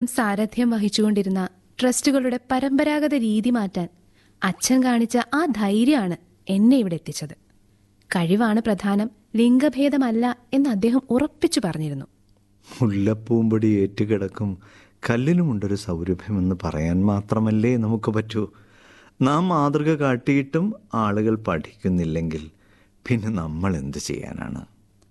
സാരഥ്യം വഹിച്ചുകൊണ്ടിരുന്ന ട്രസ്റ്റുകളുടെ പരമ്പരാഗത രീതി മാറ്റാൻ അച്ഛൻ കാണിച്ച ആ ധൈര്യമാണ് എന്നെ ഇവിടെ എത്തിച്ചത് കഴിവാണ് പ്രധാനം ലിംഗഭേദമല്ല എന്ന് അദ്ദേഹം ഉറപ്പിച്ചു പറഞ്ഞിരുന്നു മുല്ലപ്പൂമ്പൊടി ഏറ്റുകിടക്കും കല്ലിനുമുണ്ടൊരു സൗരഭ്യമെന്ന് പറയാൻ മാത്രമല്ലേ നമുക്ക് പറ്റൂ നാം മാതൃക കാട്ടിയിട്ടും ആളുകൾ പഠിക്കുന്നില്ലെങ്കിൽ പിന്നെ നമ്മൾ എന്ത് ചെയ്യാനാണ്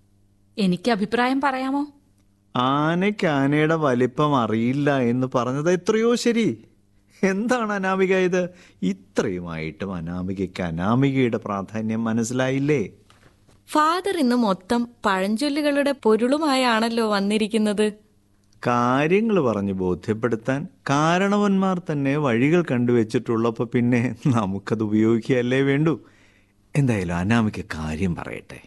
എനിക്ക് അഭിപ്രായം പറയാമോ ആനയ്ക്ക് ആനയുടെ വലിപ്പം അറിയില്ല എന്ന് പറഞ്ഞത് എത്രയോ ശരി എന്താണ് അനാമിക ഇത് ഇത്രയുമായിട്ടും അനാമികയ്ക്ക് അനാമികയുടെ പ്രാധാന്യം മനസ്സിലായില്ലേ ഫാദർ ഇന്ന് മൊത്തം പഴഞ്ചൊല്ലുകളുടെ പൊരുളുമായാണല്ലോ വന്നിരിക്കുന്നത് കാര്യങ്ങൾ പറഞ്ഞ് ബോധ്യപ്പെടുത്താൻ കാരണവന്മാർ തന്നെ വഴികൾ കണ്ടുവച്ചിട്ടുള്ളപ്പോൾ പിന്നെ നമുക്കത് ഉപയോഗിക്കുകയല്ലേ വേണ്ടൂ എന്തായാലും അനാമിക കാര്യം പറയട്ടെ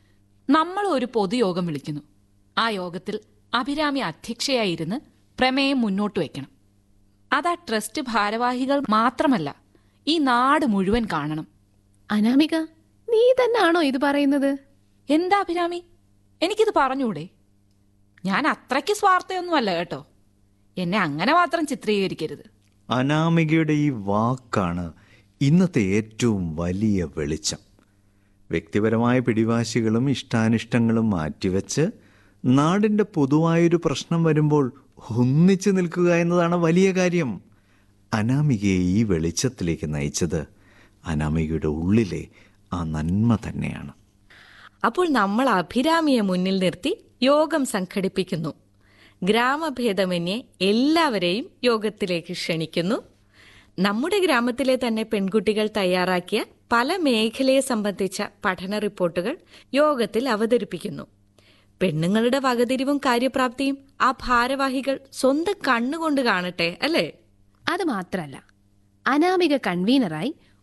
നമ്മൾ ഒരു പൊതുയോഗം വിളിക്കുന്നു ആ യോഗത്തിൽ അഭിരാമി അധ്യക്ഷയായിരുന്ന് പ്രമേയം മുന്നോട്ട് വയ്ക്കണം അതാ ട്രസ്റ്റ് ഭാരവാഹികൾ മാത്രമല്ല ഈ നാട് മുഴുവൻ കാണണം അനാമിക നീ തന്നെയാണോ ഇത് പറയുന്നത് എന്താ അഭിരാമി എനിക്കിത് പറഞ്ഞൂടെ ഞാൻ അത്രയ്ക്ക് സ്വാർത്ഥയൊന്നുമല്ല കേട്ടോ എന്നെ അങ്ങനെ മാത്രം ചിത്രീകരിക്കരുത് അനാമികയുടെ ഈ വാക്കാണ് ഇന്നത്തെ ഏറ്റവും വലിയ വെളിച്ചം വ്യക്തിപരമായ പിടിവാശികളും ഇഷ്ടാനിഷ്ടങ്ങളും മാറ്റിവെച്ച് നാടിൻ്റെ പൊതുവായൊരു പ്രശ്നം വരുമ്പോൾ ഒന്നിച്ചു നിൽക്കുക എന്നതാണ് വലിയ കാര്യം അനാമികയെ ഈ വെളിച്ചത്തിലേക്ക് നയിച്ചത് അനാമികയുടെ ഉള്ളിലെ ആ നന്മ തന്നെയാണ് അപ്പോൾ നമ്മൾ അഭിരാമിയെ മുന്നിൽ നിർത്തി യോഗം സംഘടിപ്പിക്കുന്നു ഗ്രാമഭേദമന്യേ എല്ലാവരെയും യോഗത്തിലേക്ക് ക്ഷണിക്കുന്നു നമ്മുടെ ഗ്രാമത്തിലെ തന്നെ പെൺകുട്ടികൾ തയ്യാറാക്കിയ പല മേഖലയെ സംബന്ധിച്ച പഠന റിപ്പോർട്ടുകൾ യോഗത്തിൽ അവതരിപ്പിക്കുന്നു പെണ്ണുങ്ങളുടെ വകതിരിവും കാര്യപ്രാപ്തിയും ആ ഭാരവാഹികൾ സ്വന്തം കണ്ണുകൊണ്ട് കാണട്ടെ അല്ലേ അത് മാത്രല്ല അനാമിക കൺവീനറായി